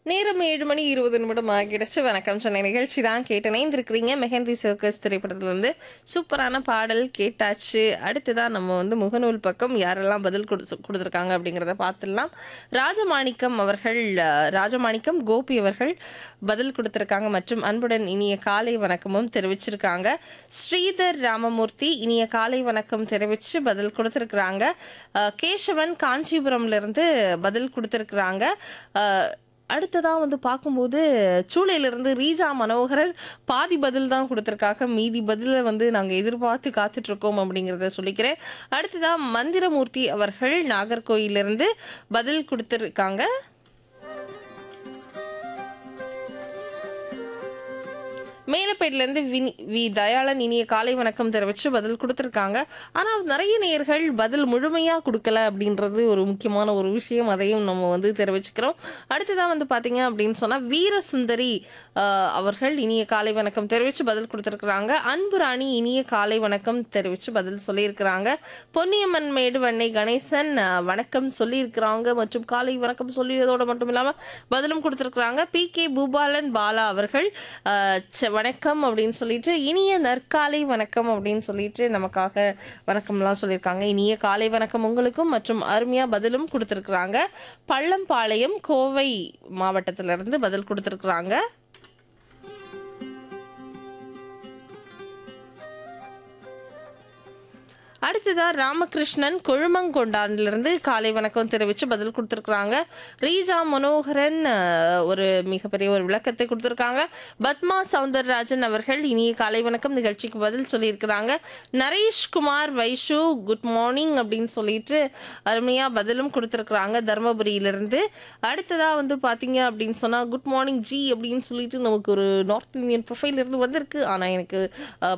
நேரம் ஏழு மணி இருபது நிமிடம் ஆகிடுச்சு வணக்கம் சொன்ன நிகழ்ச்சி தான் கேட்டனே இருக்கிறீங்க மெஹந்தி சர்க்கஸ் திரைப்படத்துல இருந்து சூப்பரான பாடல் கேட்டாச்சு அடுத்ததான் நம்ம வந்து முகநூல் பக்கம் யாரெல்லாம் பதில் கொடு கொடுத்துருக்காங்க அப்படிங்கிறத பார்த்துடலாம் ராஜமாணிக்கம் அவர்கள் அஹ், ராஜமாணிக்கம் கோபி அவர்கள் பதில் கொடுத்துருக்காங்க மற்றும் அன்புடன் இனிய காலை வணக்கமும் தெரிவிச்சிருக்காங்க ஸ்ரீதர் ராமமூர்த்தி இனிய காலை வணக்கம் தெரிவித்து பதில் கொடுத்துருக்குறாங்க அஹ், கேசவன் காஞ்சிபுரம்ல இருந்து பதில் கொடுத்துருக்குறாங்க அஹ், அடுத்ததாக வந்து பார்க்கும்போது சூளையிலிருந்து ரீஜா மனோகரன் பாதி பதில் தான் கொடுத்துருக்காங்க மீதி பதிலை வந்து நாங்கள் எதிர்பார்த்து காத்துட்ருக்கோம் அப்படிங்கிறத சொல்லிக்கிறேன் அடுத்ததாக மந்திரமூர்த்தி அவர்கள் நாகர்கோயிலிருந்து பதில் கொடுத்துருக்காங்க மேலப்பேட்டிலேருந்து வினி வி தயாளன் இனிய காலை வணக்கம் தெரிவித்து பதில் கொடுத்துருக்காங்க ஆனால் நிறைய நேயர்கள் பதில் முழுமையாக கொடுக்கல அப்படின்றது ஒரு முக்கியமான ஒரு விஷயம் அதையும் நம்ம வந்து தெரிவிச்சுக்கிறோம் அடுத்ததாக வந்து பார்த்தீங்க அப்படின்னு சொன்னால் வீரசுந்தரி ஆஹ், அவர்கள் இனிய காலை வணக்கம் தெரிவித்து பதில் கொடுத்துருக்குறாங்க அன்பு ராணி இனிய காலை வணக்கம் தெரிவித்து பதில் சொல்லியிருக்கிறாங்க பொன்னியம்மன் மேடு வண்ணை கணேசன் ஆஹ், வணக்கம் சொல்லியிருக்கிறாங்க மற்றும் காலை வணக்கம் சொல்லியதோடு மட்டும் இல்லாமல் பதிலும் கொடுத்துருக்குறாங்க பி கே பூபாலன் பாலா அவர்கள் ஆஹ், ச- வணக்கம் அப்படின்னு சொல்லிட்டு இனிய நற்காலை வணக்கம் அப்படின்னு சொல்லிட்டு நமக்காக வணக்கம்லாம் சொல்லியிருக்காங்க இனிய காலை வணக்கம் உங்களுக்கும் மற்றும் அருமையாக பதிலும் கொடுத்துருக்குறாங்க பள்ளம்பாளையம் கோவை மாவட்டத்திலிருந்து பதில் கொடுத்துருக்குறாங்க அடுத்ததா ராமகிருஷ்ணன் கொழுமங்கொண்டான்லேருந்து காலை வணக்கம் தெரிவித்து பதில் கொடுத்துருக்குறாங்க ரீஜா மனோகரன் அஹ், ஒரு மிகப்பெரிய ஒரு விளக்கத்தை கொடுத்துருக்காங்க பத்மா சவுந்தரராஜன் அவர்கள் இனிய காலை வணக்கம் நிகழ்ச்சிக்கு பதில் சொல்லியிருக்கிறாங்க நரேஷ் குமார் வைஷு குட் மார்னிங் அப்படின்னு சொல்லிட்டு அருமையாக பதிலும் கொடுத்துருக்குறாங்க தருமபுரியிலிருந்து அடுத்ததா வந்து பார்த்தீங்க அப்படின்னு சொன்னால் குட் மார்னிங் ஜி அப்படின்னு சொல்லிட்டு நமக்கு ஒரு நார்த் இந்தியன் ப்ரொஃபைல் இருந்து வந்திருக்கு ஆனால் எனக்கு அஹ்,